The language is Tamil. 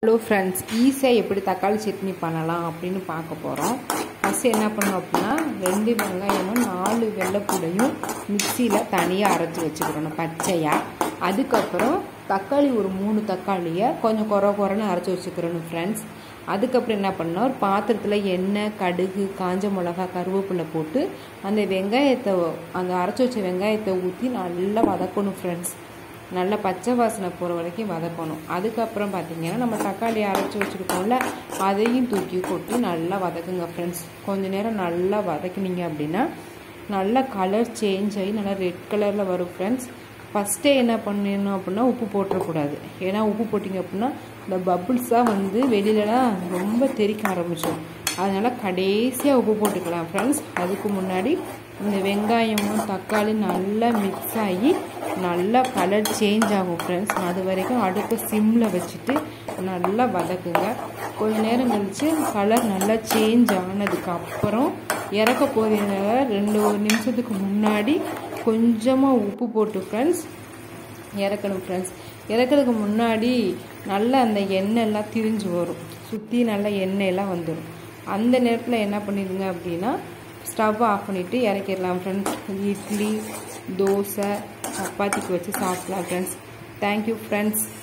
ஹலோ ஃப்ரெண்ட்ஸ் ஈஸியாக எப்படி தக்காளி சட்னி பண்ணலாம் அப்படின்னு பார்க்க போகிறோம் ஃபஸ்ட்டு என்ன பண்ணணும் அப்படின்னா ரெண்டு வெங்காயமும் நாலு வெள்ளைப்பூடையும் மிக்சியில் தனியாக அரைச்சி வச்சுக்கிறணும் பச்சையாக அதுக்கப்புறம் தக்காளி ஒரு மூணு தக்காளியை கொஞ்சம் குறை குறைன்னு அரைச்சி வச்சுக்கிறணும் ஃப்ரெண்ட்ஸ் அதுக்கப்புறம் என்ன பண்ணோம் ஒரு பாத்திரத்தில் எண்ணெய் கடுகு காஞ்ச மிளகா கருவேப்பிலை போட்டு அந்த வெங்காயத்தை அந்த அரைச்சி வச்ச வெங்காயத்தை ஊற்றி நல்லா வதக்கணும் ஃப்ரெண்ட்ஸ் நல்லா பச்சை வாசனை போகிற வரைக்கும் வதக்கணும் அதுக்கப்புறம் பார்த்தீங்கன்னா நம்ம தக்காளி அரைச்சி வச்சுருக்கோம்ல அதையும் தூக்கி கொட்டி நல்லா வதக்குங்க ஃப்ரெண்ட்ஸ் கொஞ்ச நேரம் நல்லா வதக்குனீங்க அப்படின்னா நல்லா கலர் சேஞ்ச் ஆகி நல்லா ரெட் கலரில் வரும் ஃப்ரெண்ட்ஸ் ஃபஸ்ட்டே என்ன பண்ணணும் அப்படின்னா உப்பு போட்டுறக்கூடாது ஏன்னா உப்பு போட்டிங்க அப்படின்னா இந்த பபுள்ஸாக வந்து வெளியிலலாம் ரொம்ப தெறிக்க ஆரம்பிச்சிடும் அதனால் கடைசியாக உப்பு போட்டுக்கலாம் ஃப்ரெண்ட்ஸ் அதுக்கு முன்னாடி இந்த வெங்காயமும் தக்காளி நல்லா மிக்ஸ் ஆகி நல்லா கலர் சேஞ்ச் ஆகும் ஃப்ரெண்ட்ஸ் அது வரைக்கும் அடுப்பு சிம்மில் வச்சுட்டு நல்லா வதக்குங்க கொஞ்ச நேரம் கழித்து கலர் நல்லா சேஞ்ச் ஆனதுக்கு அப்புறம் இறக்க போகிறீங்க ரெண்டு ஒரு நிமிஷத்துக்கு முன்னாடி கொஞ்சமாக உப்பு போட்டு ஃப்ரெண்ட்ஸ் இறக்கணும் ஃப்ரெண்ட்ஸ் இறக்கிறதுக்கு முன்னாடி நல்லா அந்த எண்ணெயெல்லாம் திரிஞ்சு வரும் சுற்றி நல்லா எண்ணெயெல்லாம் வந்துடும் அந்த நேரத்தில் என்ன பண்ணிடுங்க அப்படின்னா ஸ்டவ் ஆஃப் பண்ணிவிட்டு இறக்கிடலாம் ஃப்ரெண்ட்ஸ் இட்லி தோசை சப்பாத்திக்கு வச்சு சாப்பிட்லாம் ஃப்ரெண்ட்ஸ் தேங்க்யூ ஃப்ரெண்ட்ஸ்